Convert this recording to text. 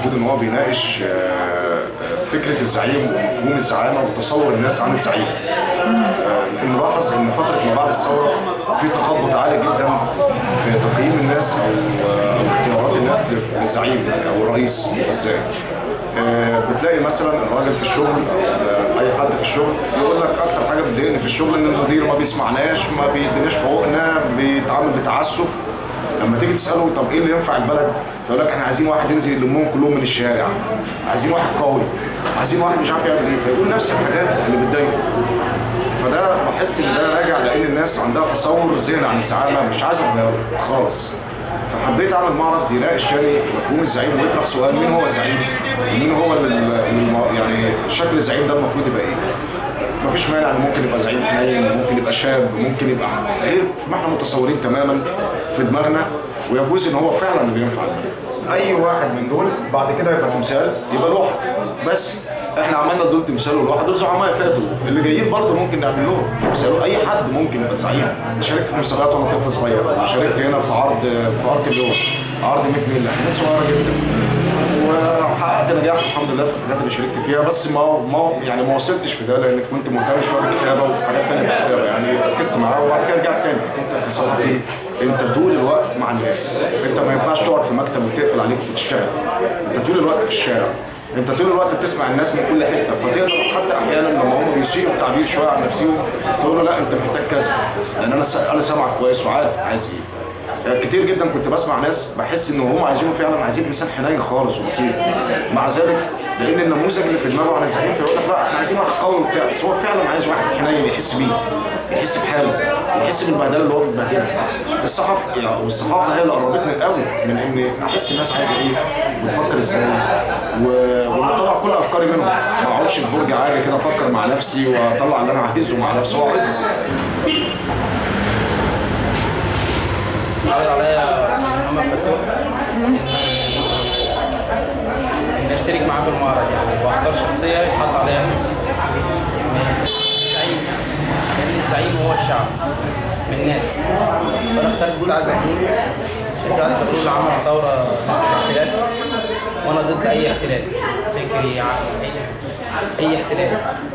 المفروض ان هو بيناقش آه، فكره الزعيم ومفهوم الزعامه وتصور الناس عن الزعيم. آه، نلاحظ ان فتره ما بعد الثوره في تخبط عالي جدا في تقييم الناس او آه، او اختيارات الناس للزعيم يعني او الرئيس ازاي. آه، بتلاقي مثلا الراجل في الشغل او اي حد في الشغل يقول لك اكتر حاجه بتضايقني في الشغل ان المدير ما بيسمعناش ما بيديناش حقوقنا بيتعامل بتعسف لما تيجي تساله طب ايه اللي ينفع البلد فيقول لك احنا عايزين واحد ينزل يلمهم كلهم من الشارع عايزين واحد قوي عايزين واحد مش عارف يعمل ايه فيقول نفس الحاجات اللي بتضايقه فده لاحظت ان ده راجع لان الناس عندها تصور ذهني عن الزعامه مش عايزه تغيره خالص فحبيت اعمل معرض يناقش تاني مفهوم الزعيم ويطرح سؤال مين هو الزعيم؟ ومين هو ال- ال- يعني شكل الزعيم ده المفروض يبقى ايه؟ مفيش مانع ان ممكن يبقى زعيم حنين ممكن يبقى شاب ممكن يبقى غير ما احنا متصورين تماما في دماغنا ويجوز ان هو فعلا اللي بينفع البلد. اي واحد من دول بعد كده يبقى تمثال يبقى لوحه بس احنا عملنا دول تمثال ولوحه دول زعماء فاتوا اللي جايين برضه ممكن نعمل لهم تمثال اي حد ممكن يبقى زعيم شاركت في مسابقات وانا طفل صغير شاركت هنا في عرض في ارت اللون عرض 100 مليون حاجات صغيره جدا وحققت نجاح الحمد لله في الحاجات اللي شاركت فيها بس ما ما يعني ما وصلتش في ده لان كنت مهتم شويه بالكتابه وفي حاجات تانية في الكتابه يعني ركزت معاها وبعد كده رجعت تاني انت كصحفي انت طول الوقت مع الناس انت ما ينفعش تقعد في مكتب وتقفل عليك وتشتغل انت طول الوقت في الشارع انت طول الوقت بتسمع الناس من كل حته فتقدر حتى احيانا لما هم بيسيئوا التعبير شويه عن نفسهم تقول له لا انت محتاج كذا لان انا س- انا سامعك كويس وعارف انت عايز ايه يعني كتير جدا كنت بسمع ناس بحس ان هم عايزينه فعلا عايزين انسان حنين خالص وبسيط مع ذلك لان النموذج اللي في دماغه عن الزعيم فيقول لك لا احنا عايزين واحد قوي وبتاع بس هو فعلا عايز واحد حنين يحس بيه يحس بحاله يحس بالبهدله اللي هو بيتبهدلها الصحافه يعني والصحافه هي اللي قربتني قوي من ان احس الناس عايزه ايه وتفكر ازاي و- ونطلع كل افكاري منهم ما اقعدش في برج عالي كده افكر مع نفسي واطلع اللي انا عايزه مع نفسي واعرضه عرض عليا محمد فتوح ان اشترك معاه في المعرض يعني واختار شخصيه يتحط عليها صورتي الزعيم لان الزعيم هو الشعب من الناس فانا اخترت سعد زغلول عشان سعد زغلول عمل ثوره ضد الاحتلال وانا ضد اي احتلال فكري عقلي اي اي احتلال